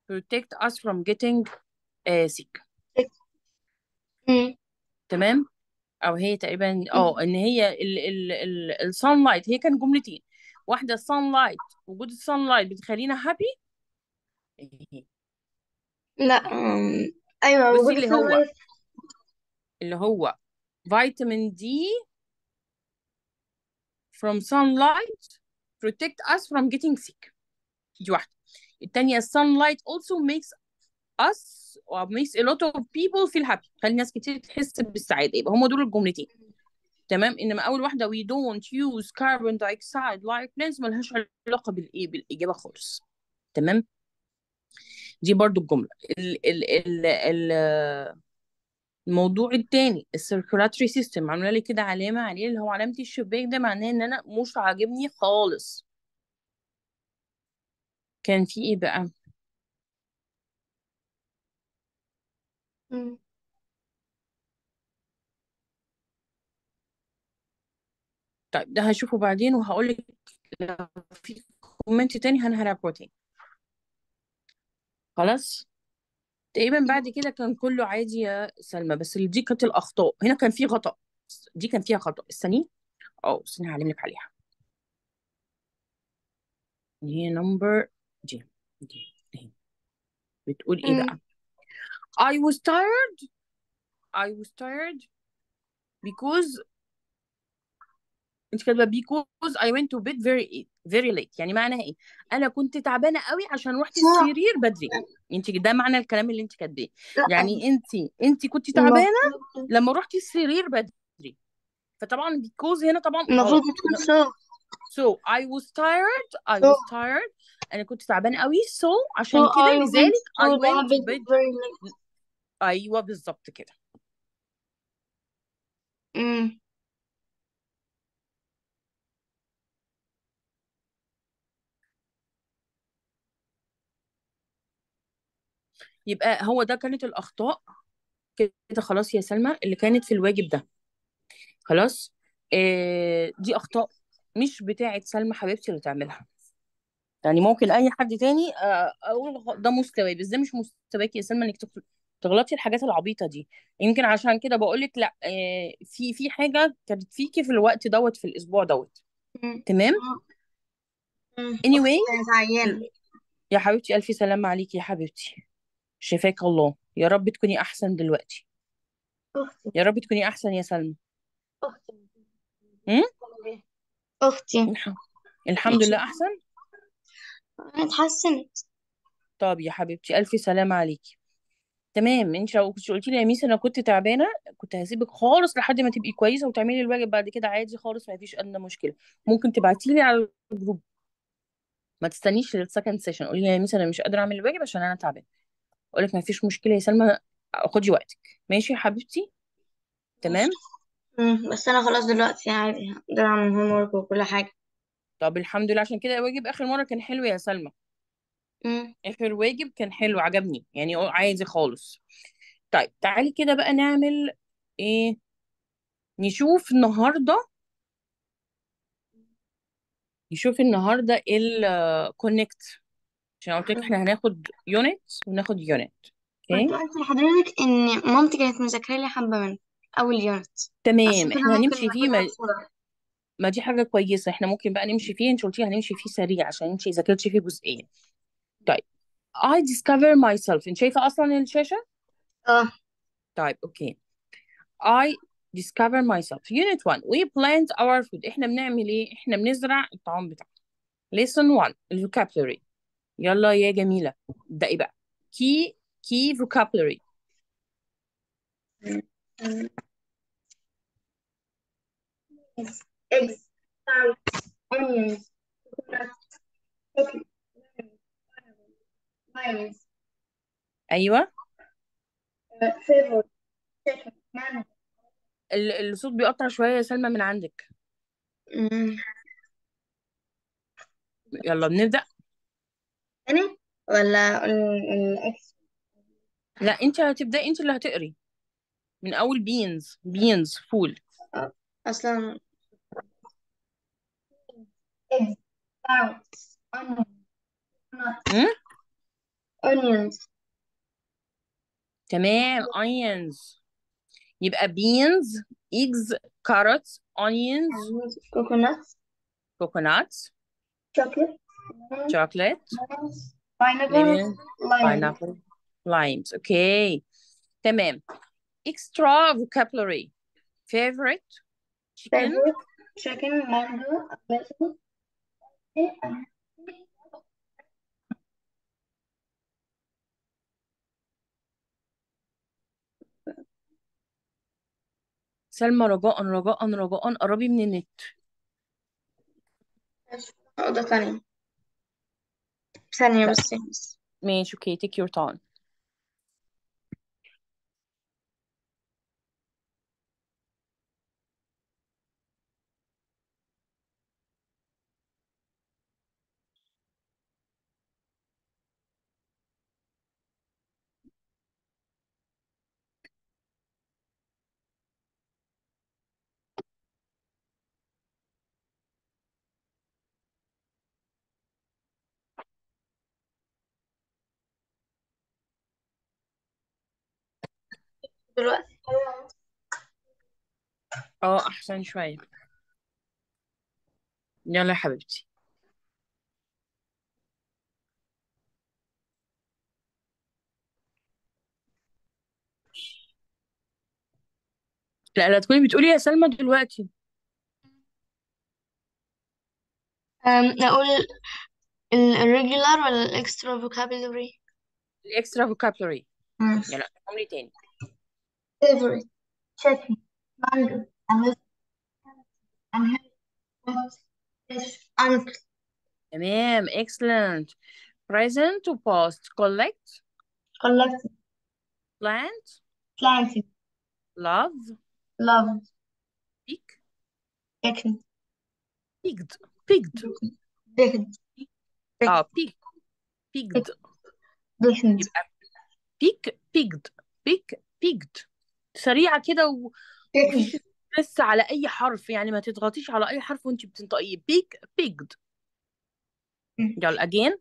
protect us from getting uh, sick مم. تمام او هي تقريبا اه ان هي ال ال ال السانلايت هي كان جملتين واحده السانلايت وجود السانلايت بتخلينا هابي لا أم، ايوه بصي وجود اللي هو السنلايت اللي هو فيتامين دي from sunlight protect us from getting sick دي واحده التانية sunlight also makes us or makes a lot of people feel happy خلي ناس كتير تحس بالسعادة يبقى هم دول الجملتين تمام انما اول واحده we don't use carbon dioxide like plants ملهاش علاقه بالايه بالاجابه خالص تمام دي برضو الجمله ال ال ال ال الموضوع التاني السيركولاتري سيستم عامله لي كده علامه عليه اللي هو علامه الشباك ده معناه ان انا مش عاجبني خالص كان في ايه بقى مم. طيب ده هشوفه بعدين وهقول لك لو في كومنت تاني انا هراجعه تاني خلاص تقريبا بعد كده كان كله عادي يا سلمى بس اللي دي كانت الاخطاء هنا كان في خطأ دي كان فيها خطأ استني اه استني هعلم لك عليها هي نمبر دي دي اهي بتقول ايه مم. بقى I was tired I was tired because انت كاتبه because I went to bed very very late يعني معناها ايه انا كنت تعبانه قوي عشان رحت صح السرير بدري انت ده معنى الكلام اللي انت كاتباه لا يعني انت انت كنت تعبانه المفروض لما رحتي السرير بدري فطبعا because هنا طبعا المفروض غلط تكون صح so I was tired I so was tired انا كنت تعبانه قوي so so عشان كده I went لذلك I to went to the bed bed very late ايوه بالظبط كده مم. يبقى هو ده كانت الاخطاء كده خلاص يا سلمى اللي كانت في الواجب ده خلاص آه دي اخطاء مش بتاعه سلمى حبيبتي اللي تعملها يعني ممكن اي حد تاني آه اقول غ- ده مستواي بس ده مش مستواك يا سلمى انك تغ- تغلطي الحاجات العبيطه دي يمكن عشان كده بقول لك لا آه في في حاجه كانت فيكي في الوقت دوت في الاسبوع دوت مم. تمام مم. anyway أختي كانت عيانة يا حبيبتي الف سلامه عليكي يا حبيبتي شفاك الله يا رب تكوني احسن دلوقتي أختي يا رب تكوني احسن يا سلمى أختي امم أختي الح- الحمد لله احسن اتحسنت طب يا حبيبتي الف سلامه عليكي تمام انت لو كنت قلتي لي يا ميس انا كنت تعبانه كنت هسيبك خالص لحد ما تبقي كويسه وتعملي الواجب بعد كده عادي خالص ما فيش ادنى مشكله ممكن تبعتي لي على الجروب ما تستنيش للسكند سيشن قولي لي يا ميس انا مش قادره اعمل الواجب عشان انا تعبانه اقول لك ما فيش مشكله يا سلمى خدي وقتك ماشي يا حبيبتي تمام مم. بس أنا خلاص دلوقتي عادي هقدر أعمل هوم ورك وكل حاجة طب الحمد لله عشان كده الواجب اخر مره كان حلو يا سلمى مم. اخر واجب كان حلو عجبني يعني عادي خالص طيب تعالي كده بقى نعمل ايه نشوف النهارده نشوف النهارده الكونكت عشان قلت لك احنا هناخد يونت وناخد يونت كنت اوكي قلت لحضرتك إن مامتي كانت مذاكرة لي حبة منه أول يونت تمام عشان كده احنا ممكن هنمشي فيه ناخدها ما, بسرعة ما دي حاجه كويسه احنا ممكن بقى نمشي فيه انت قلتي هنمشي فيه سريع عشان انت ذاكرتي فيه جزئين طيب I discover myself انت شايفه اصلا الشاشه اه طيب اوكي I discover myself unit 1 we plant our food احنا بنعمل ايه احنا بنزرع الطعام بتاعنا lesson 1 vocabulary يلا يا جميله ده ايه بقى key key vocabulary eggs, carrots, onions, coconuts, chocolate, mayonnaise, ايوه uh, favorite, chicken, mango. ال- الصوت بيقطع شويه يا سلمى من عندك مم. يلا بنبدأ أنا ولا ال- الإكس لا انت هتبدأي انت اللي هتقري من اول بينز بينز فول آه، أصلا eggs, carrots, onions, coconuts, امم onions تمام onions يبقى beans eggs carrots onions coconuts coconuts chocolate lemon, chocolate lemons, pineapple lemon lime pineapple limes okay تمام extra vocabulary favorite chicken favorite chicken mango apple سلمى رجاء رجاء رجاء قربي من النت نقطة ثانية ثانية لا بس بس ماشي okay take your time دلوقتي اه احسن شوية يلا يا حبيبتي لا لا تكوني بتقولي يا سلمى دلوقتي أم، أقول ال irregular ولا ال extra vocabulary الاكسترا vocabulary ماشي يلا قولي لي تاني favorite chicken mango and and fish uncle تمام excellent present to past collect collected plant planted love loved pick taken picked picked dicked اه pick picked dicked يبقى pick picked pick picked سريعة كده و- ومفيش dicked ستريس على أي حرف يعني ما تضغطيش على أي حرف وأنت بتنطقيه pick picked يلا again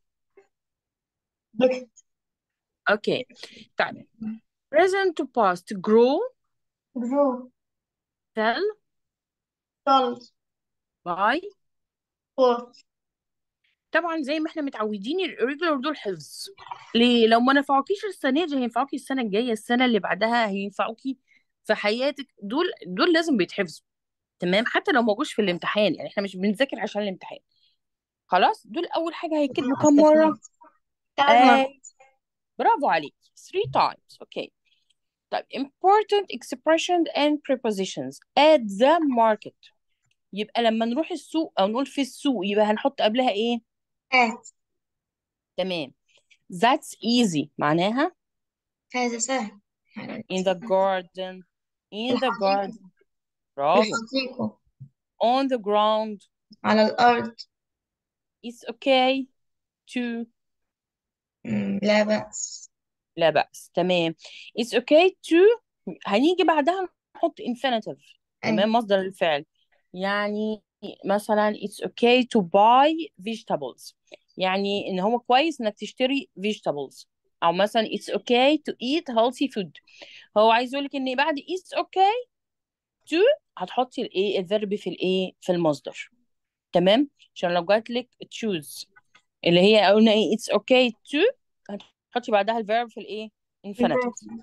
dicked اوكي طيب present to past grow grew sell sold buy bought طبعا زي ما احنا متعودين الريجولر دول حفظ ليه لو ما نفعوكيش السنه دي هينفعوكي السنه الجايه السنه اللي بعدها هينفعوكي في حياتك دول دول لازم بيتحفظوا تمام حتى لو ما جوش في الامتحان يعني احنا مش بنذاكر عشان الامتحان خلاص دول اول حاجه هيتكتبوا كام مره ثلاث آه مرات برافو عليك three times اوكي طيب important expressions and prepositions at the market يبقى لما نروح السوق او نقول في السوق يبقى هنحط قبلها ايه at تمام that's easy معناها هذا سهل in the garden in the الحديقة garden برافو الحديقة on the ground على الأرض it's okay to مم، لا بأس لا بأس تمام it's okay to هنيجي بعدها نحط infinitive أيوة تمام مصدر الفعل يعني مثلا it's okay to buy vegetables يعني ان هو كويس انك تشتري vegetables او مثلا it's okay to eat healthy food هو عايز يقول لك ان بعد it's okay to هتحطي الايه الفيرب في الايه في المصدر تمام عشان لو جات لك choose اللي هي قلنا ايه it's okay to هتحطي بعدها الفيرب في الايه infinitive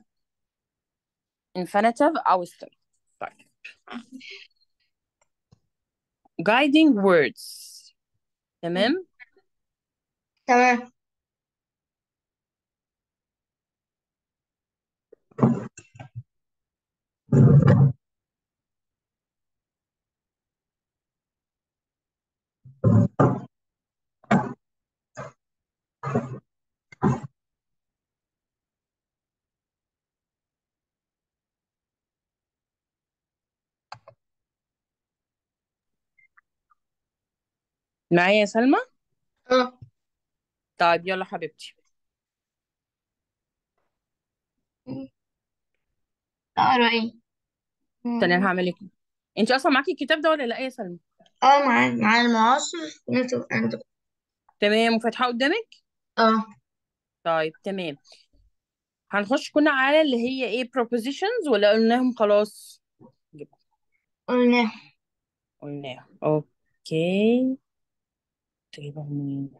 infinitive او استمر طيب guiding words تمام تمام معايا يا سلمى اه طيب يلا حبيبتي اقرا ايه استني انا هعمل لك انت اصلا معاكي الكتاب ده ولا لا يا سلمى اه مع مع المعاصر نكتب عنده تمام وفاتحه قدامك اه طيب تمام هنخش كنا على اللي هي ايه propositions ولا قلناهم خلاص قلنا قلناهم اوكي تجيبهم منين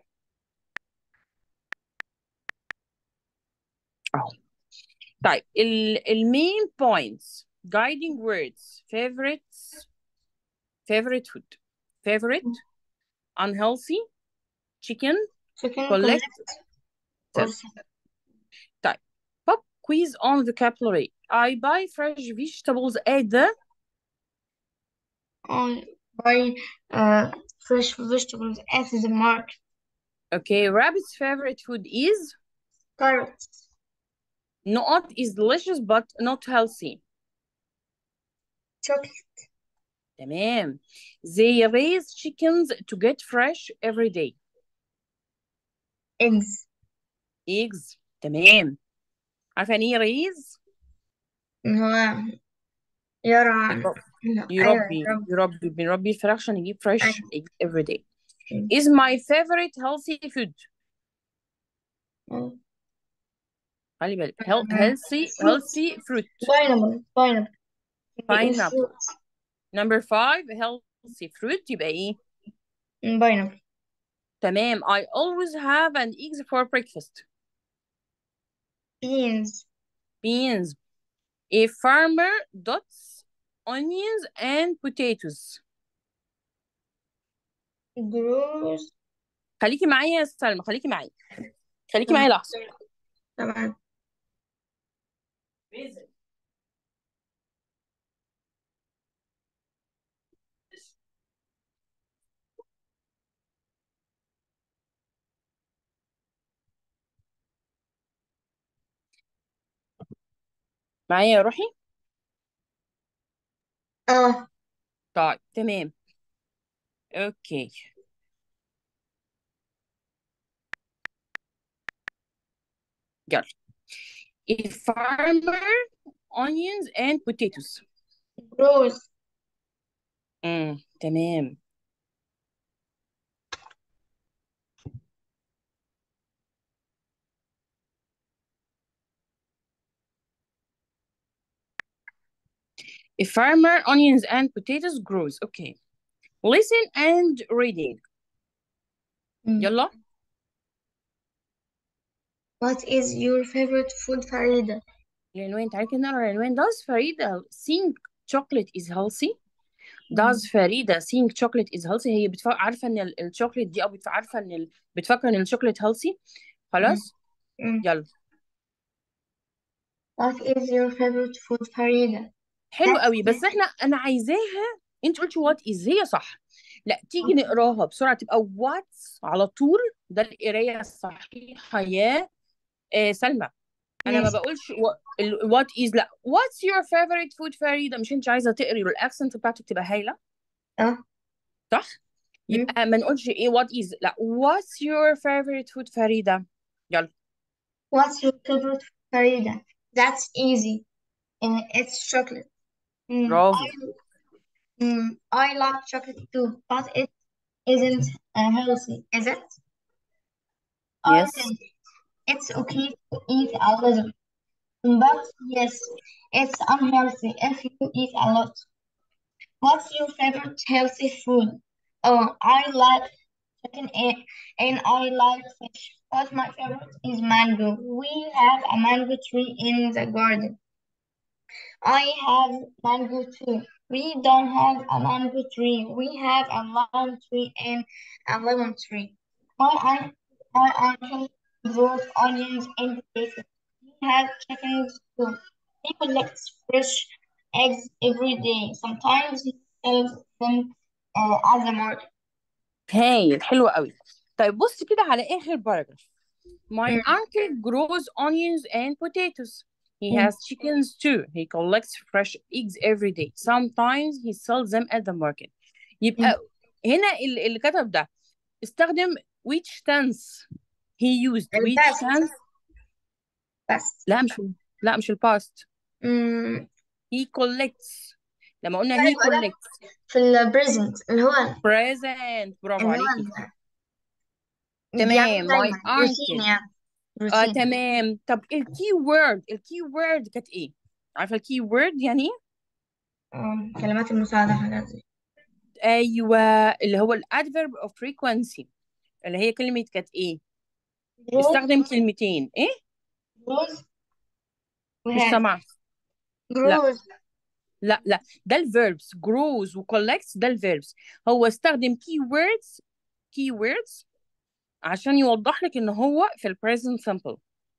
اهو طيب ال المين points guiding words favorites favorite food favorite unhealthy chicken chicken collect collect or sell طيب pop quiz on vocabulary I buy fresh vegetables at the I buy uh, fresh vegetables at the market. okay rabbit's favorite food is Carrots, not is delicious but not healthy chocolate, تمام they raise chickens to get fresh every day eggs, eggs تمام عارفه يعني ايه raise إن هو يرعى يرب- لا، أيوة يربي يربي يربي بنربي الفراخ عشان يجيب fresh أيوة eggs every day is my favorite healthy food خلي بالك Hel- healthy fruit healthy fruit pineapple pineapple pineapple fruit number five healthy fruit يبقى ايه pineapple تمام I always have an eggs for breakfast beans beans a farmer dots onions and potatoes grows خليكي معايا يا سلمى خليكي معايا خليكي معايا لحظة تمام معايا يا روحي اه طيب تمام اوكي يلا a farmer onions and potatoes grows امم تمام a farmer onions and potatoes grows okay listen and reading Mm. يلا What is your favorite food فريدة العنوان تعالي كده نقرا العنوان does فريدة think chocolate is healthy does فريدة think chocolate is healthy هي بتفكر عارفة ان ال- الشوكليت دي او بتف- عارفة ان ال... بتفكر ان الشوكليت healthy خلاص Mm. يلا What is your favorite food فريدة حلو That's قوي بس احنا انا عايزاها انت قلتي وات از هي صح لا تيجي نقراها بسرعه تبقى واتس على طول ده القرايه الصحيحه يا آه سلمى انا ما ماشي بقولش وات از لا واتس يور فيفورت فود فريده مش انت عايزه تقري والاكسنت بتاعتك تبقى هايله اه صح مم. يبقى ما نقولش ايه وات از لا واتس يور فيفورت فود فريده يلا What's your favorite food فريدة That's easy and it's chocolate Mm, برافو I mm, I like chocolate too but it isn't uh, healthy is it I يس think it's okay to eat a little but yes it's unhealthy if you eat a lot What's your favorite healthy food? Oh, I like chicken and, and I like fish, but my favorite is mango. We have a mango tree in the garden. I have mango too. We don't have a mango tree. We have a lime tree and a lemon tree. My aunt, my uncle grows onions and potatoes. We have chickens too. He collects fresh eggs every day. Sometimes he sells them uh, at the market. هايل حلو قوي طيب بص كده على اخر باراجراف My Mm, uncle grows onions and potatoes. He mm, has chickens too. He collects fresh eggs every day. Sometimes he sells them at the market. mm. يبقى هنا ال- اللي كتب ده استخدم which tense he used which الباست tense بس لا مش لا مش الباست mm, he collects لما قلنا he أيوة ده collects في البريزنت اللي هو present برافو اللي هو عليكي ال- بيعمل تمام my دايما روتين uncle يعني اه routine تمام طب الكي وورد الكي وورد كانت ايه عارفه الكي وورد يعني ايه um, كلمات المساعدة حاجات زي ايوه اللي هو الادفيرب اوف frequency اللي هي كلمه كانت ايه grows استخدم كلمتين ايه grows مش وهاد سامعه لا grows لا لا ده الفيربس grows وcollects ده الفيربس هو استخدم key words key words عشان يوضح لك ان هو في ال present simple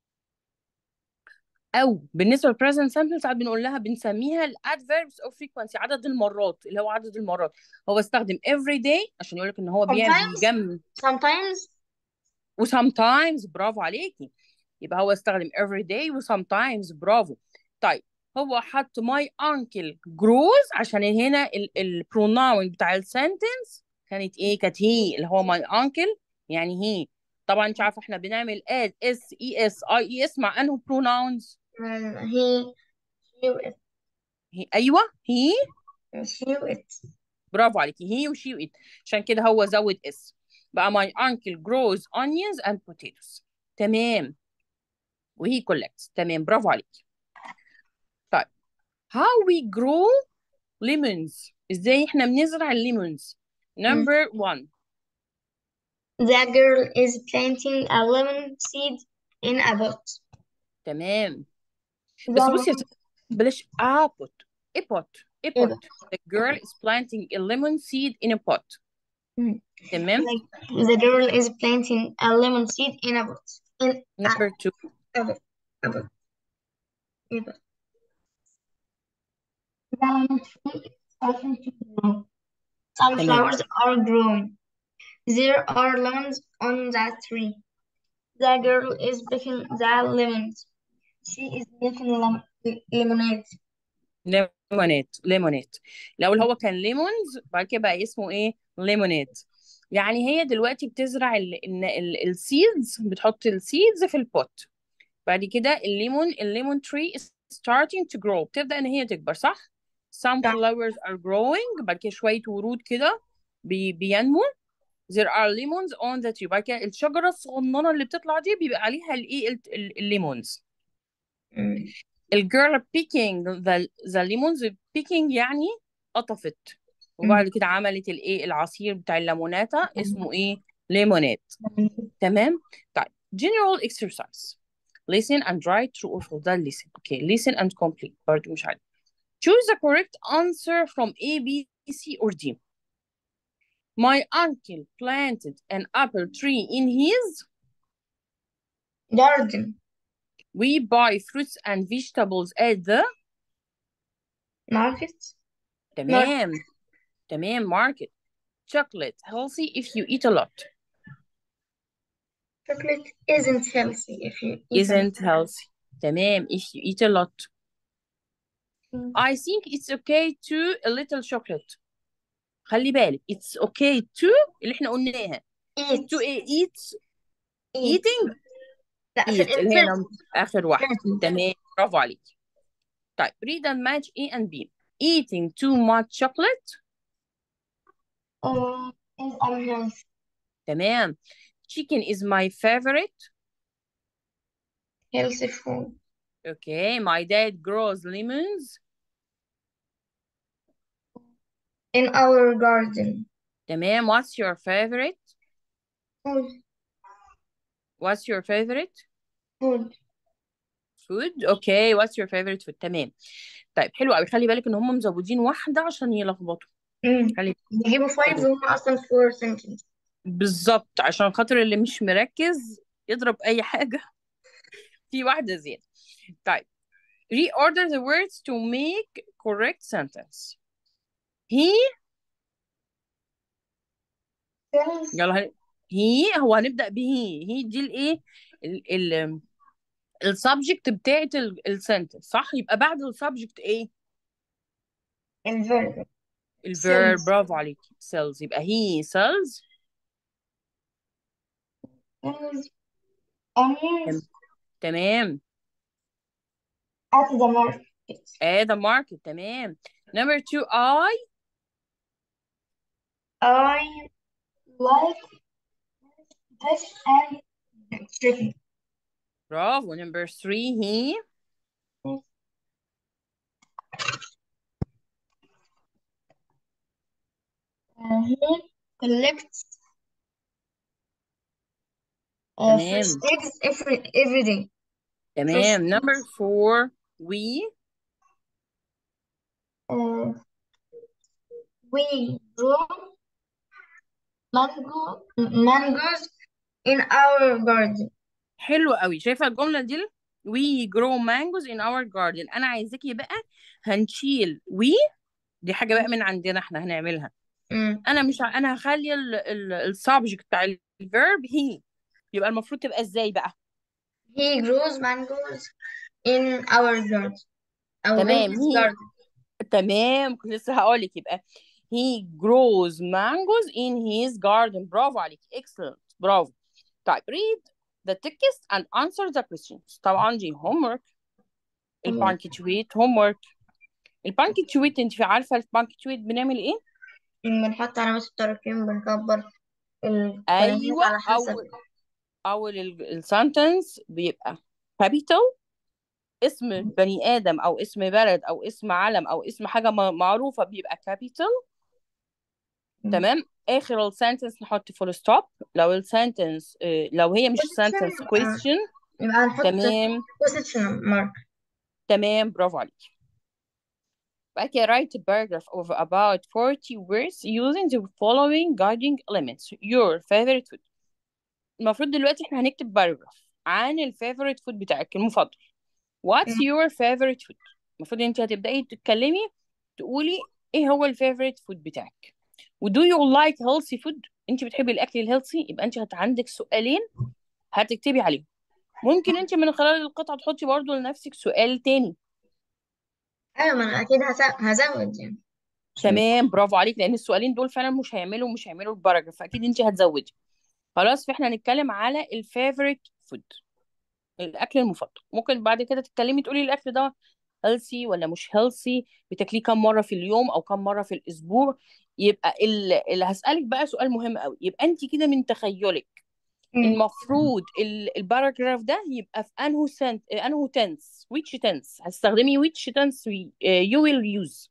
او بالنسبه لل present simple ساعات بنقول لها بنسميها ال adverbs of frequency عدد المرات اللي هو عدد المرات هو استخدم every day عشان يقول لك ان هو بيعمل sometimes بيجمع sometimes و sometimes برافو عليكي يبقى هو استخدم every day و sometimes برافو طيب هو حط my uncle grows عشان هنا ال ال pronoun بتاع ال sentence كانت ايه كانت هي اللي هو my uncle يعني هي طبعا انت عارفه احنا بنعمل add s e s i e s مع انه pronouns um, he she it هي ايوه هي she it برافو عليكي هي وشي وإت عشان كده هو زود اس بقى my uncle grows onions and potatoes تمام وهي collects تمام برافو عليكي طيب how we grow lemons ازاي احنا بنزرع الليمونز Mm. number one The girl is planting a lemon seed in a pot. تمام The بس بصي يا lemon ستي، بلاش a pot a pot a إيه pot ده؟ the girl is planting a lemon seed in a pot Mm. تمام Like the girl is planting a lemon seed in a pot. In a, number two a pot. A pot. إيه ده؟ The lemon tree is starting to grow. Some تمام flowers are growing. There are lemons on that tree. The girl is picking the lemons. She is making lem lemonade. ليمونيد ليمونيد الاول هو كان ليمونز بعد كده بقى اسمه ايه ليمونيد يعني هي دلوقتي بتزرع السيدز بتحط السيدز في البوت بعد كده الليمون الليمون tree is starting to grow بتبدأ ان هي تكبر صح some صح. flowers are growing بعد كده شوية ورود كده بي بينمو there are lemons on the tree بعد كده الشجرة الصغننة اللي بتطلع دي بيبقى عليها الايه ال- ال- الليمونز Mm. الجيرل picking the the lemons picking يعني قطفت وبعد كده عملت الايه العصير بتاع الليموناتا اسمه ايه ليموناد تمام طيب general exercise listen and write true or false ده listen okay listen and complete برضه مش عارف choose the correct answer from A B C or D my uncle planted an apple tree in his Garden. we buy fruits and vegetables at the Market. تمام تمام market chocolate healthy if you eat a lot Chocolate isn't healthy if you eat isn't healthy تمام if you eat a lot it. I think it's okay to a little chocolate خلي بالك it's okay to اللي احنا قلناها Eat. to eat Eat. eating لا في eat اللي هي الفيلم نم- آخر واحدة فيلم. تمام برافو عليك طيب read and match A and B eating too much chocolate Uh, is unhealthy. تمام chicken is my favorite Healthy food. okay my dad grows lemons In our garden. تمام what's your favorite Food. what's your favorite Food. food okay what's your favorite food تمام طيب حلو قوي خلي بالك ان هم مزودين واحدة عشان يلخبطوا Mm. خلي بيجيبوا five وهم أصلا four sentences. بالظبط عشان خاطر اللي مش مركز يضرب اي حاجة في واحدة زيادة طيب reorder the words to make correct sentence he Tells يلا هن... هي هو هنبدأ بهي هي دي الايه ال ال السبجكت بتاعت السنتنس صح يبقى بعد السبجكت ايه الverb. الفيرب Sells. برافو عليكي sells يبقى he sells Sells onions تمام at the market. at the market تمام number two I I like fish and chicken. برافو number three he Uh, he collects uh, fresh تمام eggs every every day. Fresh تمام number eggs. four we Uh, we grow mango mangoes in our garden. حلو قوي شايفه الجمله دي we grow mangoes in our garden انا عايزاكي بقى هنشيل we دي حاجه بقى من عندنا احنا هنعملها Mm. انا مش ع... انا هخلي السبجكت بتاع الفيرب هي يبقى المفروض تبقى ازاي بقى He grows mangoes in our garden. أو in تمام his هي garden. تمام كنت لسه هقولك يبقى he grows mangoes in his garden برافو عليكي excellent برافو طيب read the text and answer the questions طبعا دي homework البانكتويت homework البانكتويت انت عارفه البانكتويت بنعمل ايه بنحط علامات التراكم بنكبر الكلمات ايوه على حسب اول اول السنتنس بيبقى capital اسم بني ادم او اسم بلد او اسم علم او اسم حاجه م- معروفه بيبقى capital م. تمام اخر السنتنس نحط فول ستوب لو السنتنس لو هي مش sentence question question يبقى هنحط تمام question mark تمام برافو عليك بعد كده write a paragraph of about 40 words using the following guiding elements your favorite food المفروض دلوقتي احنا هنكتب باراجراف عن الفيفوريت فود بتاعك المفضل what's your favorite food المفروض انت هتبدأي تتكلمي تقولي ايه هو الفيفوريت فود بتاعك و do you like healthy food انت بتحبي الاكل الهيلثي يبقى انت هت عندك سؤالين هتكتبي عليهم ممكن انت من خلال القطعة تحطي برضو لنفسك سؤال تاني أيوة ما أنا أكيد هز- هزود يعني عشان تمام برافو عليك لان السؤالين دول فعلا مش هيعملوا مش هيعملوا الباراجراف فاكيد انت هتزودي خلاص فاحنا هنتكلم على الفيفوريت فود الاكل المفضل ممكن بعد كده تتكلمي تقولي الاكل ده هيلثي ولا مش هيلثي بتاكليه كم مره في اليوم او كم مره في الاسبوع يبقى ال- اللي هسألك بقى سؤال مهم قوي يبقى انت كده من تخيلك م. المفروض ال- الباراجراف ده يبقى في انهو سنت انهو تنس which tense هتستخدمي which tense we- uh, you will use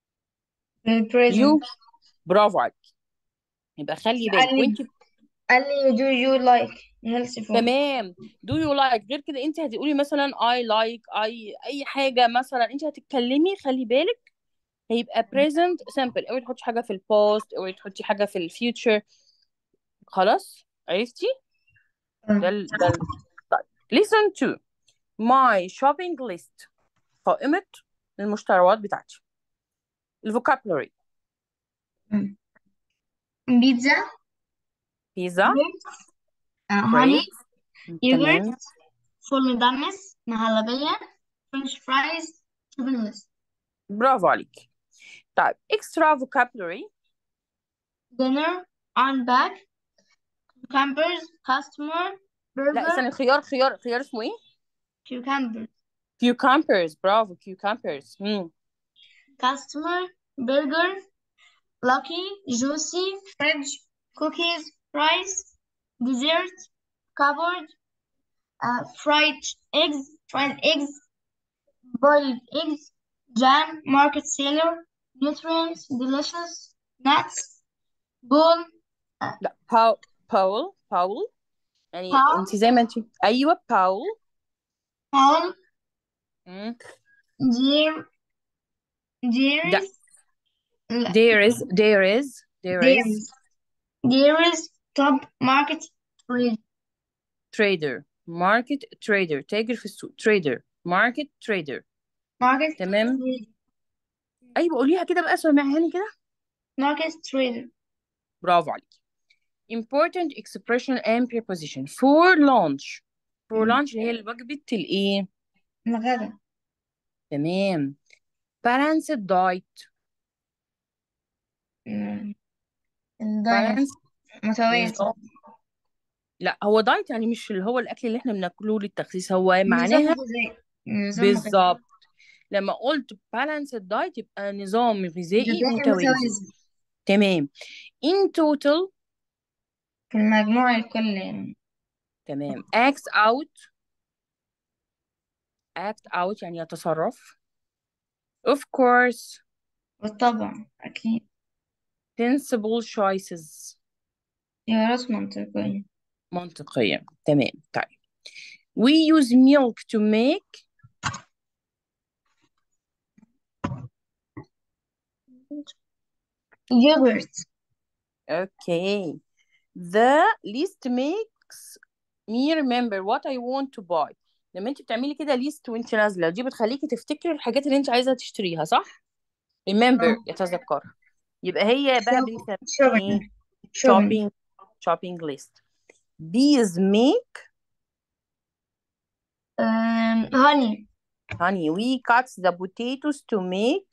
ال you present برافو عليك يبقى خلي بالك قال لي وانت قال لي do you like healthy food تمام do you like غير كده انت هتقولي مثلا I like I اي حاجه مثلا انت هتتكلمي خلي بالك هيبقى present simple اوعي تحطي حاجه في الباست اوعي تحطي حاجه في الفيوتشر خلاص عرفتي ده آه. ال... ده ال... طيب listen to my shopping list قائمه المشتريات بتاعتي الفوكابولري م. بيتزا بيتزا grapes آه، honey great yogurt تمام فول مدمس مهلبية فرنش فرايز chicken wings برافو عليك طيب extra vocabulary dinner on bag cucumbers customer لا burger استنى خيار خيار خيار اسمه ايه cucumbers cucumbers برافو cucumbers مم. customer burger lucky juicy fridge cookies fries dessert cupboard uh, fried eggs fried eggs boiled eggs jam market seller nutrients delicious nuts bowl uh, لا باول باول باول يعني pound انت زي ما انت ايوه باول pound مم. dear ده dearest لا there is there is there is dearest dearest top market trade trader market trader تاجر في السوق trader market trader market تمام trade ايوه قوليها كده بقى سمعها لي كده market trader برافو عليك important expression and preposition for lunch for مم. lunch اللي هي وجبة الايه الغدا تمام balanced diet مم. الدايت balance متوازن نظام لا هو دايت يعني مش اللي هو الاكل اللي احنا بناكله للتخسيس هو نظام معناها غذائي نظام غذائي بالظبط لما قلت balanced diet يبقى نظام غذائي غذائي متوازن متوازن تمام in total في المجموع الكل يعني تمام acts out act out يعني يتصرف of course بالطبع أكيد sensible choices اختيارات منطقية منطقية تمام طيب we use milk to make yogurt okay the list makes me remember what I want to buy لما انت بتعملي كده ليست وانت نازله دي بتخليكي تفتكري الحاجات اللي انت عايزه تشتريها صح remember اه يتذكر يبقى هي بقى بنسميها shopping ايه shopping shopping shopping list bees make um, honey honey we cut the potatoes to make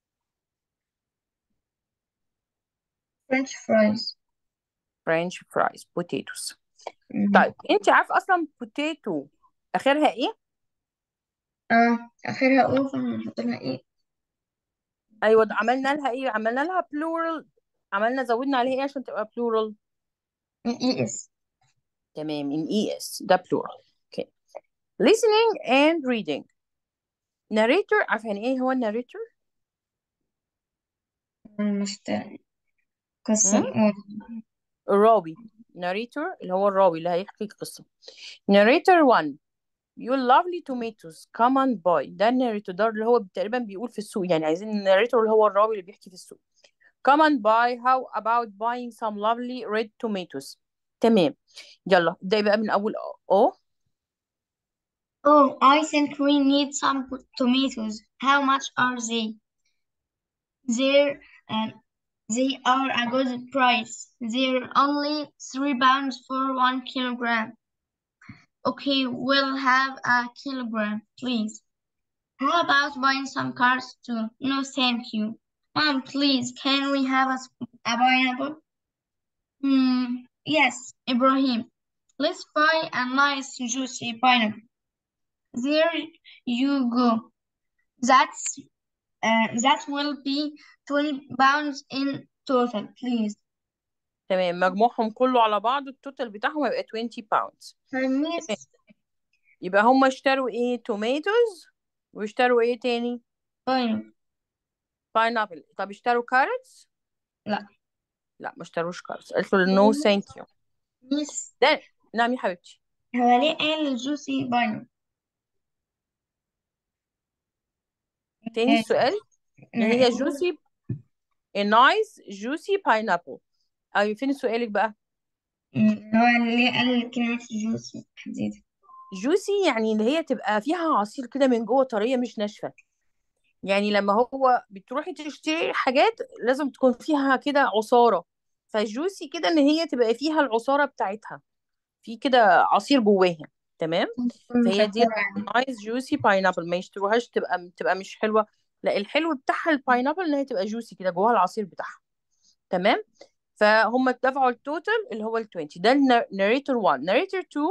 french fries french fries potatoes مهم. طيب انت عارفه اصلا potato اخرها ايه اه آخرها أو فهنحط لها إيه ايوه ده عملنا لها ايه عملنا لها plural عملنا زودنا عليها ايه عشان تبقى plural إي إس تمام in es ده plural okay listening and reading narrator عارفه يعني ايه هو الناريتور مش قصة الأولى الراوي narrator اللي هو الراوي اللي هيحكي القصة narrator 1 بيقول lovely tomatoes come and buy ده الناريتور ده اللي هو تقريبا بيقول في السوق يعني عايزين الناريتور اللي هو الراوي اللي بيحكي في السوق come and buy how about buying some lovely red tomatoes تمام يلا ابدأي بقى من أول أو Oh, I think we need some tomatoes. How much are they? They're, um, they are a good price. They're only three pounds for one kilogram. Okay, we'll have a kilogram, please. How about buying some carrots too? No, thank you. Mom, please, can we have a, s- a pineapple? Hmm, yes, Ibrahim. Let's buy a nice juicy pineapple. There you go. That's uh, that will be 20 pounds in total, please. تمام مجموعهم كله على بعض التوتال بتاعهم هيبقى 20 pounds تمام Miss يبقى هم اشتروا ايه tomatoes واشتروا ايه تاني pineapple. pineapple طب اشتروا carrots لا لا ما اشتروش carrots قالت له no thank you ميس ده نعم يا حبيبتي هو ليه قال الجوسي باينابل؟ تاني السؤال يعني هي juicy a nice juicy pineapple أيوة فين سؤالك بقى هو ليه قال كلمة جوسي تحديدا؟ juicy يعني اللي هي تبقى فيها عصير كده من جوه طرية مش ناشفة يعني لما هو بتروحي تشتري حاجات لازم تكون فيها كده عصارة فالجوسي كده ان هي تبقى فيها العصارة بتاعتها في كده عصير جواها تمام فهي دي نايس جوسي باينابل ما يشتروهاش تبقى تبقى مش حلوة لا الحلو بتاعها الباينابل ان هي تبقى جوسي كده جواها العصير بتاعها تمام فهم دفعوا التوتال اللي هو ال 20 ده narrator 1 narrator 2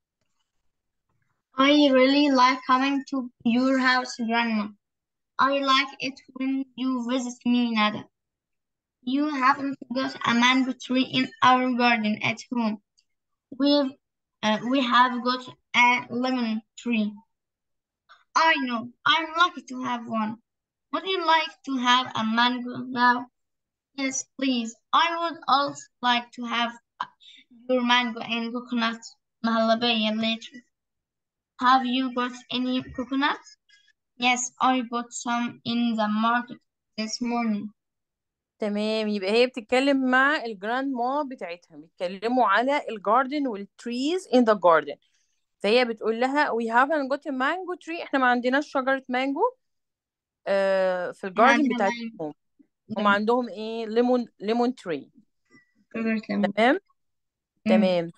I really like coming to your house, Grandma. I like it when you visit me, Nada. You haven't got a mango tree in our garden at home. We've uh, we have got a lemon tree. I know. I'm lucky to have one. Would you like to have a mango now? Yes, please. I would also like to have your mango and coconut mahalabaya later. Have you got any coconuts? Yes, I bought some in the market this morning. تمام يبقى هي بتتكلم مع الجراند ما بتاعتها بيتكلموا على الجاردن والتريز in the garden فهي بتقول لها we haven't got a mango tree احنا ما عندناش شجرة مانجو آه في الجاردن عندنا بتاعتهم هم عندهم ايه ليمون ليمون تري شجرة ليمون. تمام مم. تمام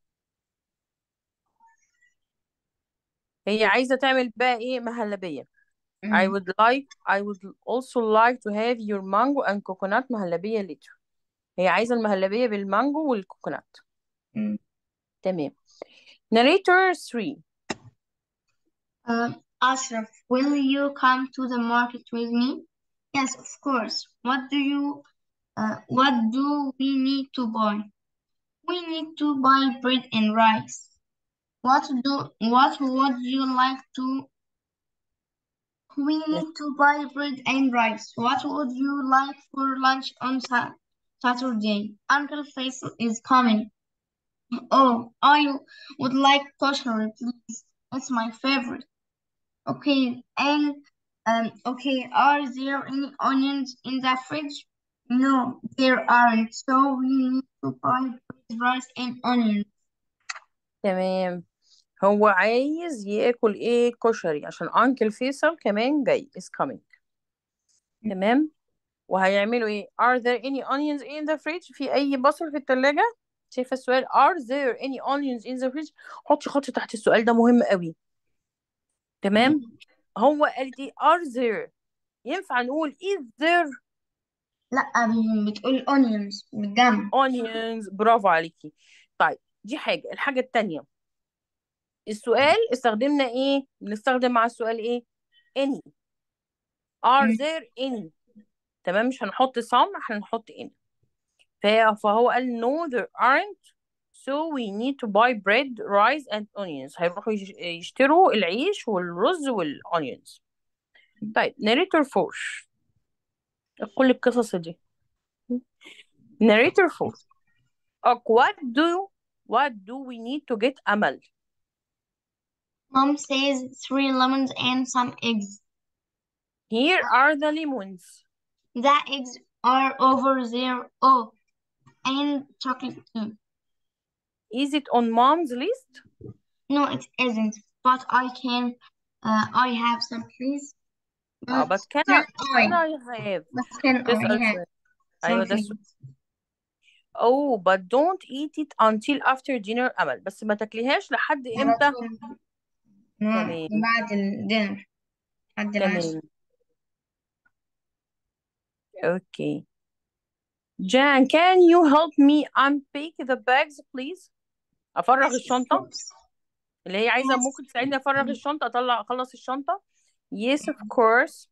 هي عايزة تعمل بقى ايه مهلبية I مم. would like I would also like to have your mango and coconut مهلبية later هي عايزة المهلبية بالمانجو والكوكونات مم. تمام narrator 3 Uh, Ashraf, will you come to the market with me? Yes, of course. What do you, uh, what do we need to buy? We need to buy bread and rice. What do, what would you like to We need to buy bread and rice. What would you like for lunch on Sa- Saturday? Uncle Faisal is coming. Oh, I would like kosher, please. It's my favorite. Okay, and um, okay, are there any onions in the fridge? No, there aren't. So we need to buy bread, rice, and onions. تمام هو عايز ياكل ايه كشري عشان انكل فيصل كمان جاي is coming تمام وهيعملوا ايه are there any onions in the fridge في اي بصل في التلاجة شايفة السؤال are there any onions in the fridge حطي خط تحت السؤال ده مهم قوي تمام هو قالت ايه are there ينفع نقول is there لا بي- بتقول onions بالجنب onions برافو عليكي طيب دي حاجة الحاجة التانية السؤال استخدمنا ايه بنستخدم مع السؤال ايه any are مم. there any تمام مش هنحط some احنا هنحط any فهي- فهو قال no there aren't so we need to buy bread rice and onions هيروحوا يش- يشتروا العيش والرز والonions طيب narrator 4 كل القصص دي narrator 4 Ok, what do what do we need to get أمل Mom says three lemons and some eggs. here are the lemons The eggs are over there. Oh, and chocolate too. is it on mom's list No, it isn't. But I can. Uh, I have some, please. اه But but can can I can I? I have But can ده I سؤال have سؤال أيوة some, ده please? السؤال oh but don't eat it until after dinner أمل بس ما تاكليهاش لحد على امتى طول ما تمام بعد الدينر بعد العشاء تمام okay Jan can you help me unpack the bags please أفرغ Yes, of الشنطة course. اللي هي عايزة Yes. ممكن تساعدني أفرغ الشنطة أطلع أخلص الشنطة yes of course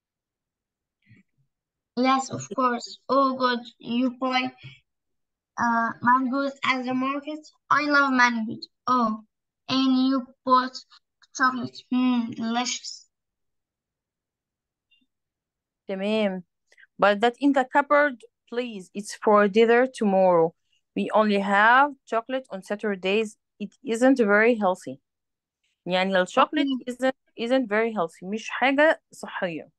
Yes, of course. Oh, good. You buy uh, mangoes at the market. I love mangoes. Oh, and you bought chocolate. Hmm, delicious. تمام but that in the cupboard please it's for dinner tomorrow we only have chocolate on Saturdays it isn't very healthy يعني الشوكليت Okay. isn't isn't very healthy مش حاجة صحية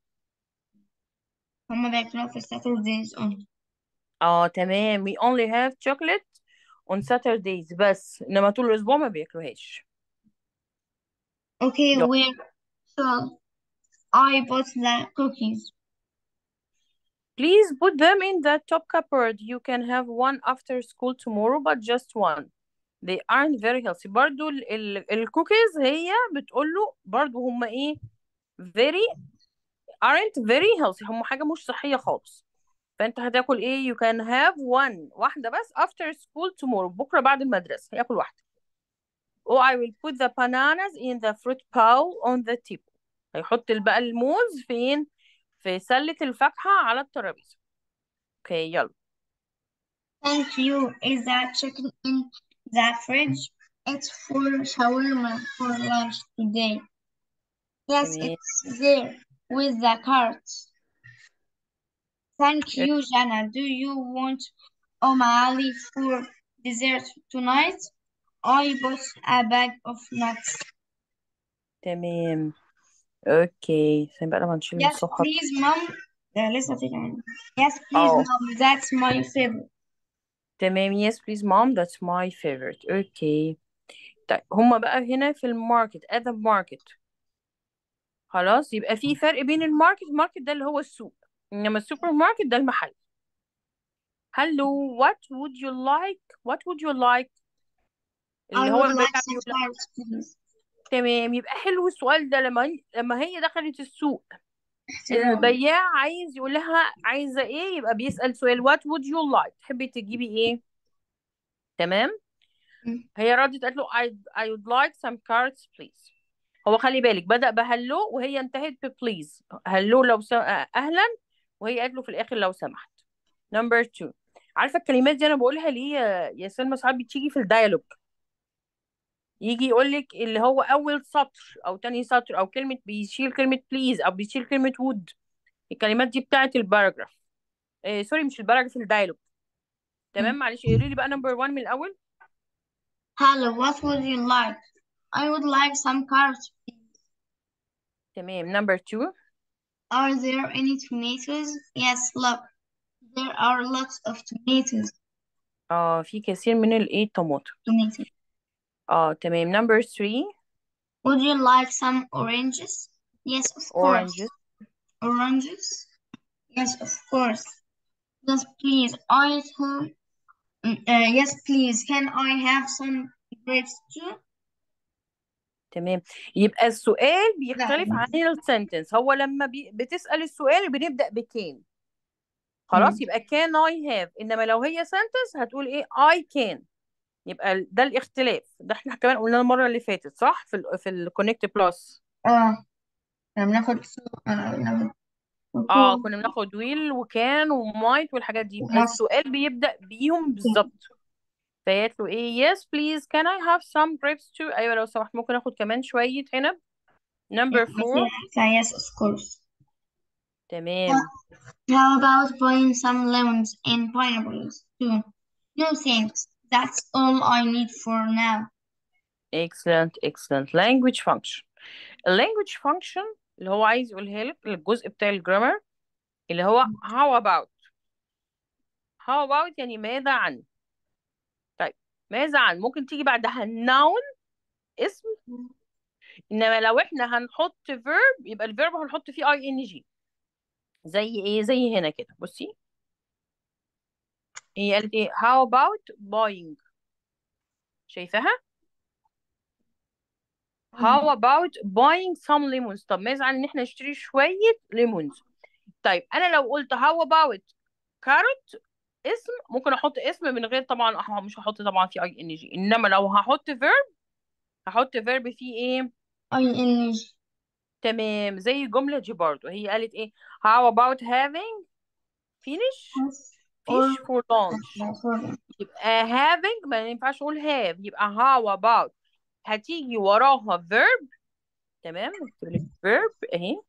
هما بياكلوها في Saturdays only. اه تمام we only have chocolate on Saturdays بس انما طول الاسبوع ما بياكلوهاش Okay, يلا. where so I bought the cookies. please put them in the top cupboard you can have one after school tomorrow but just one they aren't very healthy برضو ال ال الكوكيز هي بتقول له برضو هم ايه very aren't very healthy هم حاجة مش صحية خالص فانت هتاكل ايه you can have one واحدة بس after school tomorrow بكرة بعد المدرسة هياكل واحدة oh I will put the bananas in the fruit bowl on the table هيحط بقى الموز فين في سلة الفاكهة على الترابيزة اوكي يلا Thank you. Is that chicken in the fridge? It's for shawarma for lunch today. Yes, تمام it's there with the carrots. Thank you, Jana. Do you want O'Malley for dessert tonight? I bought a bag of nuts. تمام اوكي ثانية بقى لما نشيل Yes, الصفحة please, Mom. Uh, listen to me. Yes, please, اه Mom. That's my favorite. تمام yes please mom that's my favorite اوكي طيب هما بقى هنا في الماركت at the market خلاص يبقى في فرق بين الماركت الماركت ده اللي هو السوق انما السوبر ماركت ده المحل hello what would you like what would you like اللي I هو would like البتاع some بيقول لك carrots, please. تمام يبقى حلو السؤال ده لما هي لما هي دخلت السوق احترام. البياع عايز يقول لها عايزة ايه يبقى بيسأل سؤال what would you like تحبي تجيبي ايه تمام مم. هي ردت قالت له I, I would like some carrots please هو خلي بالك بدأ بهلو وهي انتهت ببليز هلو لو س... اهلا وهي قالت له في الاخر لو سمحت نمبر 2 عارفه الكلمات دي انا بقولها ليه يا يا سلمى ساعات بتيجي في الديالوج يجي يقول لك اللي هو اول سطر او تاني سطر او كلمه بيشيل كلمه بليز او بيشيل كلمه وود الكلمات دي بتاعه الباراجراف إيه سوري مش الباراجراف الدايلوج تمام معلش قولي لي بقى نمبر 1 من الاول Hello, what would you like? I would like some carrots. تمام نمبر 2 Are there any tomatoes? Yes, look. There are lots of tomatoes. اه في كثير من الايه الطماطم Tomatoes. اه تمام نمبر 3 Would you like some oranges? Yes, of course. oranges Oranges? Yes, of course. Yes, please. I have. Uh, yes, please. Can I have some grapes too? تمام يبقى السؤال لا بيختلف عن السنتنس هو لما بي... بتسأل السؤال بنبدأ بكان خلاص مم. يبقى can I have انما لو هي sentence هتقول ايه I can يبقى ال- ده الاختلاف ده احنا كمان قلنا المرة اللي فاتت صح في ال في الكونكت بلس اه بناخد سو... آه بناخد اه سو... كنا بناخد ويل وكان ومايت والحاجات دي يبقى وماست السؤال بيبدأ بيهم بالظبط فقالت له ايه yes please can I have some grapes too ايوه لو سمحت ممكن اخد كمان شوية عنب number four yes, of course. تمام How about buying some lemons and pineapples too? No thanks. That's all I need for now. excellent excellent language function language function اللي هو عايز يقولها لك الجزء بتاع الجرامر اللي هو how about how about يعني ماذا عن طيب ماذا عن ممكن تيجي بعدها noun اسم انما لو احنا هنحط verb يبقى الفيرب هنحط فيه ing زي ايه زي هنا كده بصي هي قالت ايه how about buying شايفاها how about buying some lemons طب ماذا عن ان احنا نشتري شوية lemons طيب انا لو قلت how about carrot اسم ممكن احط اسم من غير طبعا أح- مش هحط طبعا فيه اي ان جي انما لو هحط verb هحط verb فيه ايه ing تمام زي الجملة دي برضو هي قالت ايه how about having finish or fish for lunch يبقى having ما ينفعش اقول have يبقى how about هتيجي وراها verb تمام نكتب لك verb اهي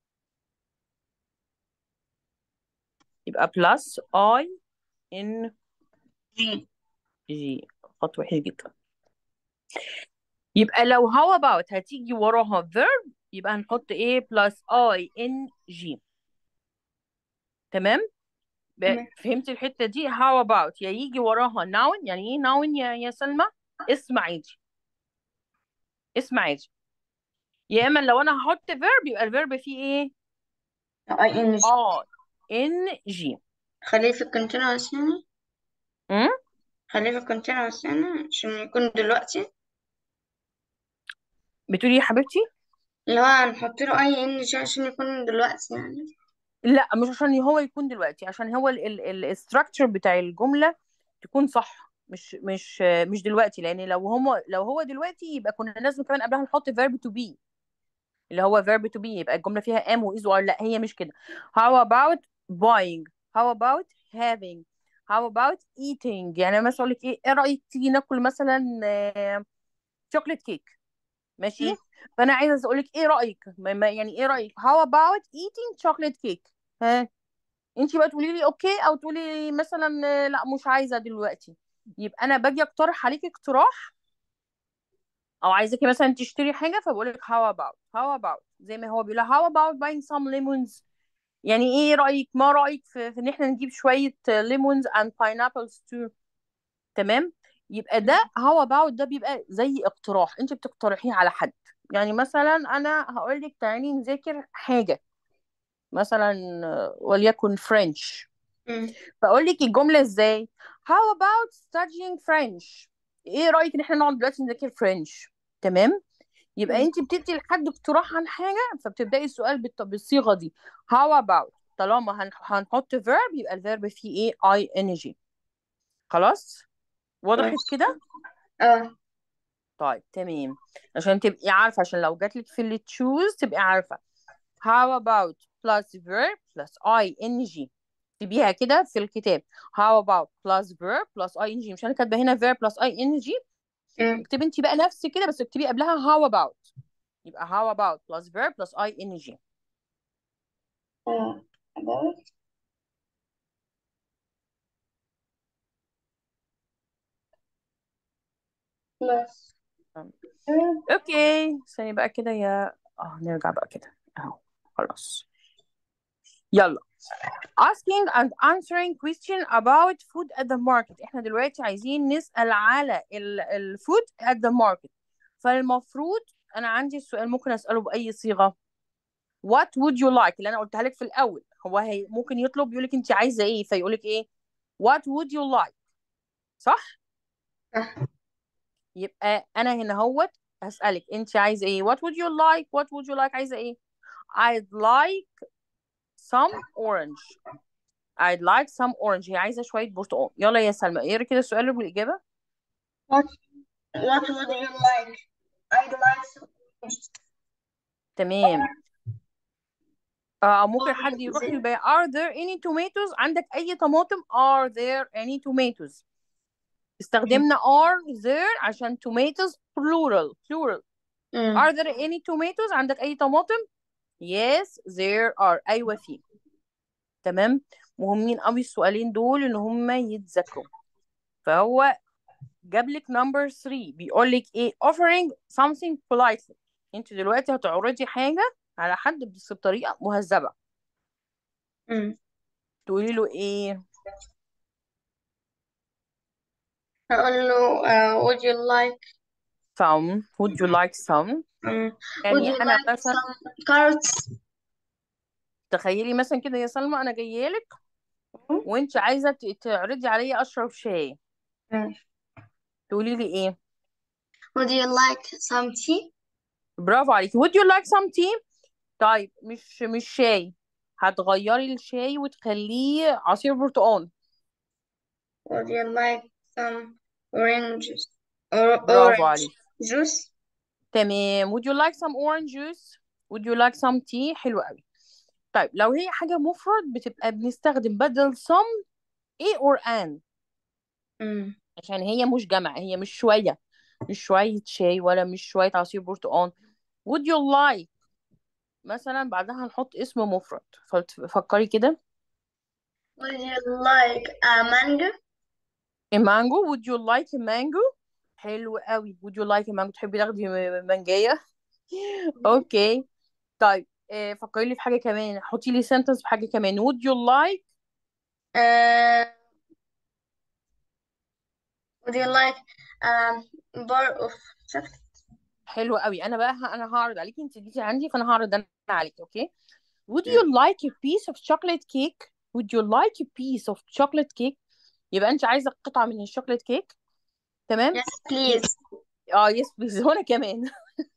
يبقى plus I N G. G خط وحش جدا يبقى لو how about هتيجي وراها verb يبقى هنحط ايه plus I N G تمام ب- تمام. فهمت الحتة دي how about يا يجي وراها noun يعني ايه noun يا يا سلمى اسم عادي اسم عادي يا اما لو انا هحط verb يبقى الفيرب فيه ايه ing اه ان جي خليه في الكونتينوس يعني امم خليه في الكونتينوس يعني عشان يكون دلوقتي بتقولي يا حبيبتي اللي هو هنحط له اي ان جي عشان يكون دلوقتي يعني لا مش عشان هو يكون دلوقتي عشان هو الستراكشر بتاع الجملة تكون صح مش مش مش دلوقتي لان لو هم لو هو دلوقتي يبقى كنا لازم كمان قبلها نحط verb to be اللي هو verb to be يبقى الجملة فيها am و is و are لا هي مش كده how about buying how about having how about eating يعني مثلا اقول لك ايه ايه رأيك تيجي ناكل مثلا شوكليت كيك ماشي مم. فانا عايزه اقول لك ايه رايك ما- ما- يعني ايه رايك how about eating chocolate cake ها انت بقى تقولي لي اوكي او تقولي لي مثلا آه، لا مش عايزه دلوقتي يبقى انا باجي اقترح عليك اقتراح او عايزاكي مثلا تشتري حاجه فبقول لك how about how about زي ما هو بيقول how about buying some lemons يعني ايه رايك ما رايك في, في ان احنا نجيب شويه lemons and pineapples too تمام يبقى ده how about ده بيبقى زي اقتراح انت بتقترحيه على حد يعني مثلا انا هقول لك تعالي نذاكر حاجه مثلا آه، وليكن فرنش مم. فاقول لك الجمله ازاي how about studying French ايه رايك ان احنا نقعد دلوقتي نذاكر فرنش تمام يبقى مم. انت بتدي لحد اقتراح عن حاجه فبتبداي السؤال بالط- بالصيغه دي how about طالما هن- هنحط verb يبقى الفيرب فيه ايه ing خلاص وضحت خلاص. كده اه طيب تمام عشان تبقي عارفة عشان لو جاتلك في اللي تشوز تبقي عارفة how about plus verb plus ing تبيها كده في الكتاب how about plus verb plus ing مش انا كاتبة هنا verb plus ing مم. اكتبي انت بقى نفس كده بس اكتبي قبلها how about يبقى how about plus verb plus ing آه، about plus تمام. verb اوكي ثانية بقى كده يا اه نرجع بقى كده اهو خلاص يلا asking and answering question about food at the market احنا دلوقتي عايزين نسأل على ال ال food at the market فالمفروض انا عندي السؤال ممكن اسأله بأي صيغة what would you like اللي انا قلتها لك في الاول هو هي ممكن يطلب يقول لك انت عايزة ايه فيقول لك ايه what would you like صح صح يبقى انا هنا هوت هسألك انت عايزة ايه what would you like what would you like عايزة ايه I'd like some orange I'd like some orange هي عايزة شوية برتقال يلا يا سلمى اقري كده السؤال والإجابة what what would you like I'd like some تمام آه ممكن حد orange يروح البيع are there any tomatoes عندك أي طماطم are there any tomatoes استخدمنا are there عشان tomatoes plural plural مم. are there any tomatoes عندك أي طماطم yes there are أيوة في تمام مهمين قوي السؤالين دول ان هم يتذكروا فهو جاب لك نمبر 3 بيقول لك ايه offering something politely انت دلوقتي هتعرضي حاجة على حد بس بطريقة مهذبة مم. تقولي له ايه هقول له uh, would you like some would you like some um, would يعني you انا like مثلا some carrots تخيلي مثلا كده يا سلمى انا جايه لك مم. وانت عايزه ت- تعرضي عليا اشرب شاي مم. تقولي لي ايه would you like some tea برافو عليكي would you like some tea طيب مش مش شاي هتغيري الشاي وتخليه عصير برتقال would you like some oranges or برافو orange عليكي juice تمام would you like some orange juice would you like some tea حلو قوي طيب لو هي حاجة مفرد بتبقى بنستخدم بدل some a or an مم. عشان هي مش جمع هي مش شوية مش شوية شاي ولا مش شوية عصير برتقال would you like مثلا بعدها هنحط اسم مفرد فكري كده would you like a mango a mango would you like a mango حلو قوي would you like a mango تحبي تاخدي م- مانجاية اوكي طيب آه، فكري لي في حاجة كمان حطي لي sentence بحاجة كمان would you like uh, would you like a bar of chocolate حلو قوي انا بقى ه- انا هعرض عليكي انت اديتي عندي فانا هعرض انا عليكي اوكي would you like a piece of chocolate cake would you like a piece of chocolate cake يبقى انت عايزه قطعه من الشوكليت كيك تمام yes please اه يس بليز وانا كمان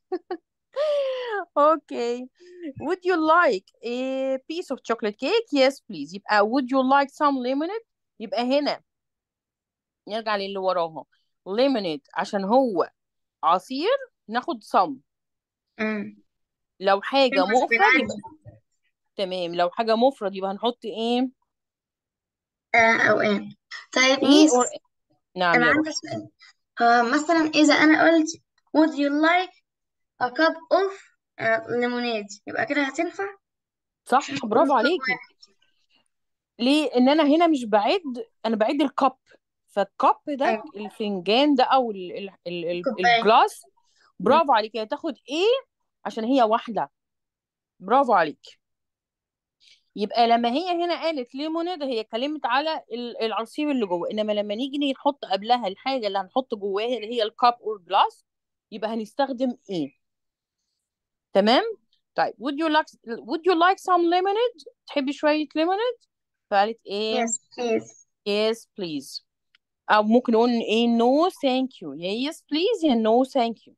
اوكي would you like a piece of chocolate cake yes please يبقى would you like some lemonade يبقى هنا نرجع للي وراها lemonade عشان هو عصير ناخد some مم. لو حاجة مش مفرد بنعدي يبقى تمام لو حاجة مفرد يبقى هنحط ايه آه أو إيه طيب ايه ميس or نعم أنا يا عندي روحي سؤال هو مثلا إذا أنا قلت would you like a cup of uh, lemonade يبقى كده هتنفع عشان صح يكون برافو كب عليكي واحد ليه ان انا هنا مش بعد انا بعد الكب فالكب ده أيوة الفنجان ده او ال ال ال ال كوباية الجلاس مم. برافو عليكي هتاخد ايه عشان هي واحدة برافو عليكي يبقى لما هي هنا قالت ليمونيد هي اتكلمت على ال- العصير اللي جوه انما لما نيجي نحط قبلها الحاجة اللي هنحط جواها اللي هي الكاب اور جلاس يبقى هنستخدم ايه تمام طيب would you like would you like some lemonade تحبي شوية lemonade فقالت ايه yes please yes please او ممكن نقول ايه no thank you يا yes please يا no thank you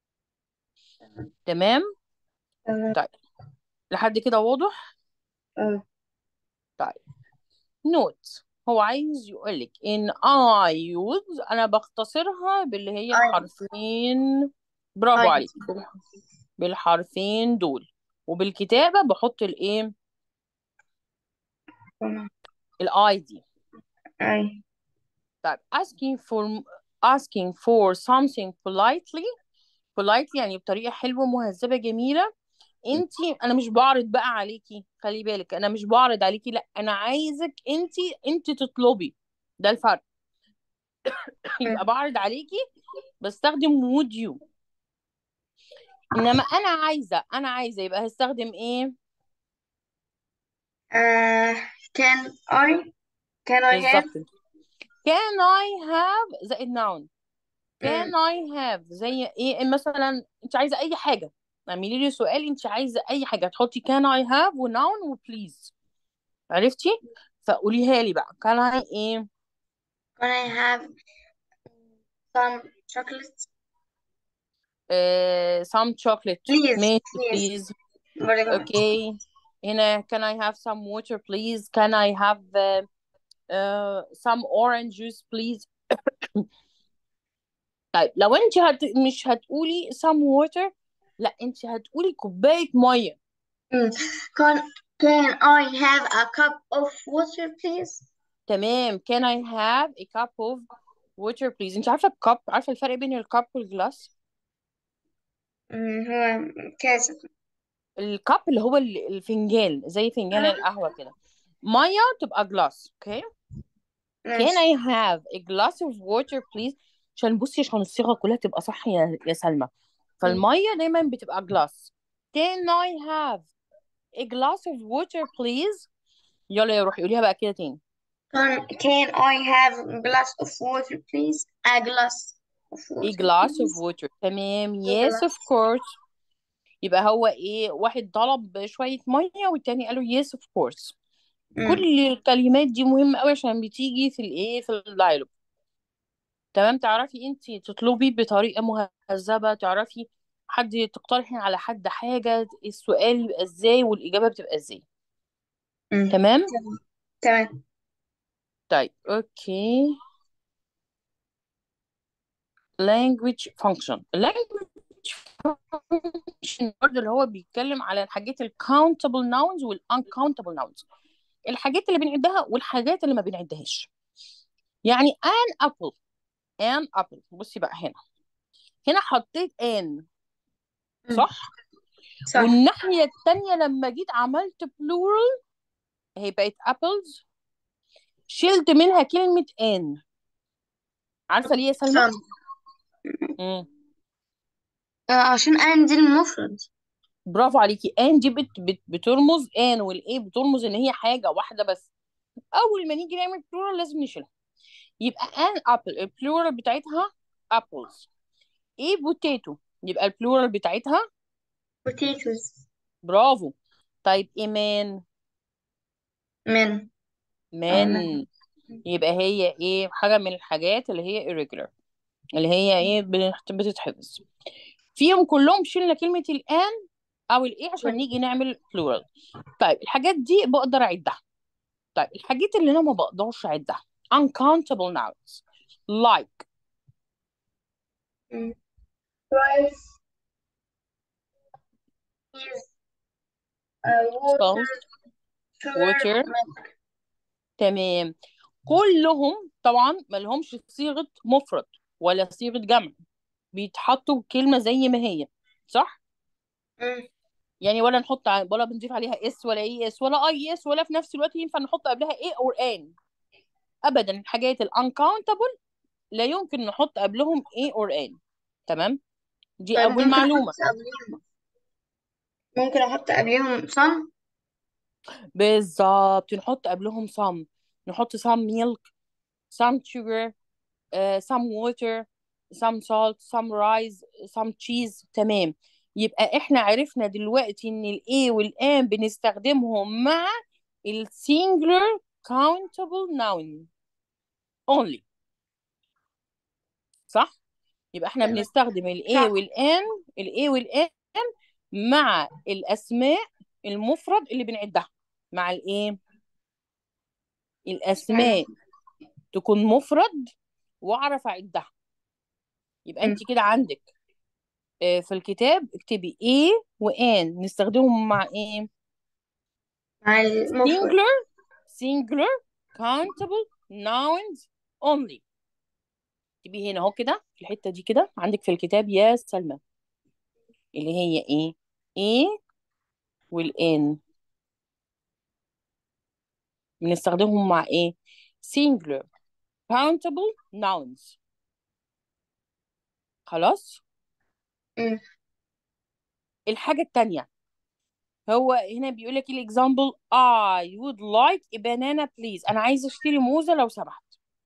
تمام تمام طيب لحد كده واضح اه طيب note هو عايز يقولك in I use أنا بختصرها باللي هي I الحرفين برافو I عليك بالح- بالحرفين دول وبالكتابة بحط الايه تمام الاي دي أي طيب asking for asking for something politely politely يعني بطريقة حلوة مهذبة جميلة انتي انا مش بعرض بقى عليكي خلي بالك انا مش بعرض عليكي لا انا عايزك انتي انتي تطلبي ده الفرق يبقى بعرض عليكي بستخدم would you انما انا عايزة انا عايزة يبقى هستخدم ايه uh, can I can I have بالظبط can I have زائد noun can مم. I have زي ايه مثلا انت عايزة اي حاجة اعملي لي سؤال انت عايزة اي حاجة تحطي can I have و noun و please عرفتي فقوليها لي بقى can I ايه can I have some chocolate uh, some chocolate please ماشي please please very good okay هنا can I have some water please can I have uh, uh, some orange juice please طيب لو انت هت... مش هتقولي some water لا انت هتقولي كوباية مية مم. can can I have a cup of water please تمام can I have a cup of water please انت عارفة الكب عارفة الفرق بين الكب والجلاس مم. هو كاسة الكب اللي هو ال- الفنجان زي فنجان آه. القهوة كده مية تبقى جلاس اوكي Can ماشي I have a glass of water please عشان بصي عشان الصيغة كلها تبقى صح يا يا سلمى مم. فالمية دايما بتبقى glass Can I have a glass of water please يلا يا روحي قوليها بقى كده تاني can can I have a glass of water please a glass of a water glass of please water تمام a yes of glass course يبقى هو ايه واحد طلب شوية مية والتاني قال له yes of course مم. كل الكلمات دي مهمة قوي عشان بتيجي في الايه في الدايلوج تمام تعرفي انت تطلبي بطريقة مهذبة تعرفي حد تقترحي على حد حاجة السؤال يبقى ازاي والإجابة بتبقى ازاي مم. تمام تمام تمام طيب اوكي language function language function برضه اللي هو بيتكلم على الحاجات ال countable nouns وال uncountable nouns الحاجات اللي بنعدها والحاجات اللي ما بنعدهاش يعني an apple an apple بصي بقى هنا هنا حطيت an مم. صح صح والناحية التانية لما جيت عملت plural هي بقت apples شلت منها كلمة an عارفة ليه يا سلمى؟ صح مم. آه، عشان أنا دي المفرد برافو عليكي an دي بت بت بترمز an والايه بترمز ان هي حاجة واحدة بس اول ما نيجي نعمل plural لازم نشيلها يبقى an apple البلورال بتاعتها apples ايه potato يبقى البلورال بتاعتها potatoes برافو طيب ايه man من آه، man من يبقى هي ايه حاجة من الحاجات اللي هي irregular اللي هي ايه بنحت- بتتحفظ فيهم كلهم شلنا كلمة الآن أو الإيه عشان نيجي نعمل plural طيب الحاجات دي بقدر أعدها طيب الحاجات اللي أنا ما بقدرش أعدها uncountable nouns like مم. rice is uh, water salt sugar water milk تمام كلهم طبعا ما لهمش صيغة مفرد ولا صيغة جمع بيتحطوا كلمة زي ما هي صح؟ مم. يعني ولا نحط ع- ولا بنضيف عليها اس ولا اي اس ولا اي اس ولا في نفس الوقت ينفع نحط قبلها ايه اور ان ابدا الحاجات الانكاونتبل لا يمكن نحط قبلهم ايه اور ان تمام دي طيب اول ممكن معلومة أحط قبليهم ممكن أحط قبليهم some بالظبط نحط قبلهم some نحط some milk some sugar uh, some water some salt some rice some cheese تمام يبقى احنا عرفنا دلوقتي ان الايه والان بنستخدمهم مع ال singular countable noun only صح يبقى احنا تمام بنستخدم الايه صح والان الايه والان مع الاسماء المفرد اللي بنعدها مع الايه الاسماء تكون مفرد واعرف اعدها يبقى مم. انت كده عندك آه، في الكتاب اكتبي ايه وان نستخدمهم مع ايه مع المفرد singular singular countable nouns only تبقي هنا اهو كده في الحتة دي كده عندك في الكتاب يا سلمى اللي هي ايه ايه والان بنستخدمهم مع ايه singular countable nouns خلاص مم. الحاجة التانية هو هنا بيقول لك الاكزامبل I would like a banana please انا عايزة اشتري موزة لو سمحت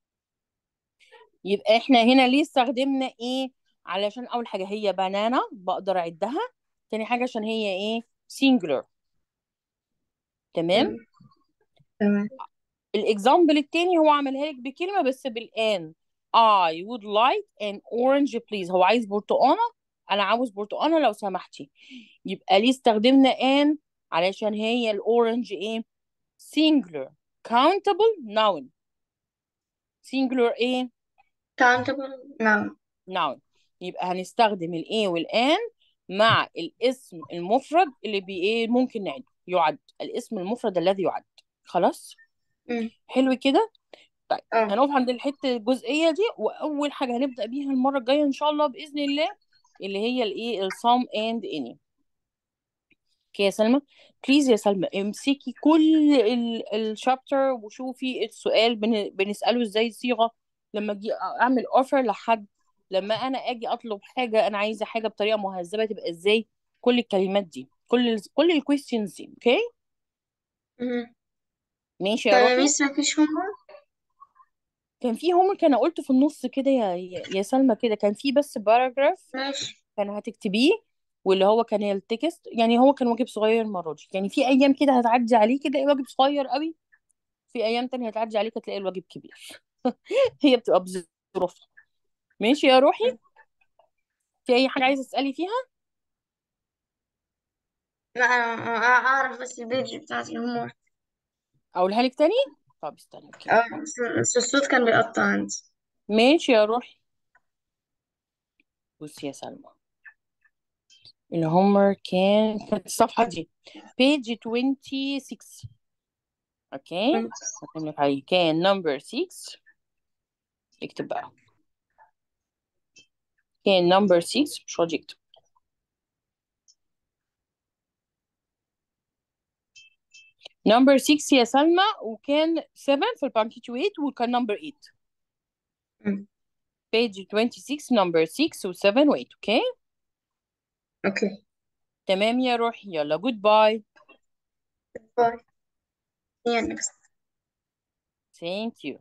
يبقى احنا هنا ليه استخدمنا ايه علشان اول حاجة هي بنانا بقدر اعدها تاني حاجة عشان هي ايه singular تمام مم. تمام الاكزامبل التاني هو عملها لك بكلمة بس بالان I would like an orange please هو عايز برتقانة انا عاوز برتقانة لو سمحتي يبقى ليه استخدمنا ان علشان هي الاورنج ايه singular countable noun singular ايه countable noun noun يبقى هنستخدم الايه والان مع الاسم المفرد اللي بي ايه ممكن نعد يعد الاسم المفرد الذي يعد خلاص مم. حلو كده طيب اه هنقف عند الحته الجزئيه دي واول حاجه هنبدا بيها المره الجايه ان شاء الله باذن الله اللي هي الايه الصام اند اني اوكي يا سلمى بليز يا سلمى امسكي كل الشابتر وشوفي السؤال بن... بنساله ازاي صيغه لما اجي اعمل اوفر لحد لما انا اجي اطلب حاجه انا عايزه حاجه بطريقه مهذبه تبقى ازاي كل الكلمات دي كل ال... كل الكويستشنز دي اوكي مم. ماشي طيب يا يا روحي ميس مفيش homework كان في هومورك انا قلته في النص كده يا يا يا سلمى كده كان في بس باراجراف ماشي كان هتكتبيه واللي هو كان التكست يعني هو كان واجب صغير المره دي يعني في ايام كده هتعدي عليك تلاقي واجب صغير قوي في ايام تانية هتعدي عليك تلاقي الواجب كبير هي بتبقى بظروفها ماشي يا روحي مم. في اي حاجه عايزه تسالي فيها لا أنا أعرف بس البيج بتاعت الهومورك اقولها لك تاني طب استني اوكي اه بس بس الصوت كان بيقطع عندي ماشي يا روحي بصي يا سلمى الهومر كان كانت الصفحه دي page 26 اوكي مم. هكتب لك عليه كان نمبر 6 اكتب بقى كان نمبر 6 مش راضي يكتب نمبر 6 يا سلمى وكان 7 في البانكيتويت وكان نمبر 8 مم. page 26 نمبر 6 و 7 و 8 اوكي اوكي تمام يا روحي يلا جود باي باي see you next thank you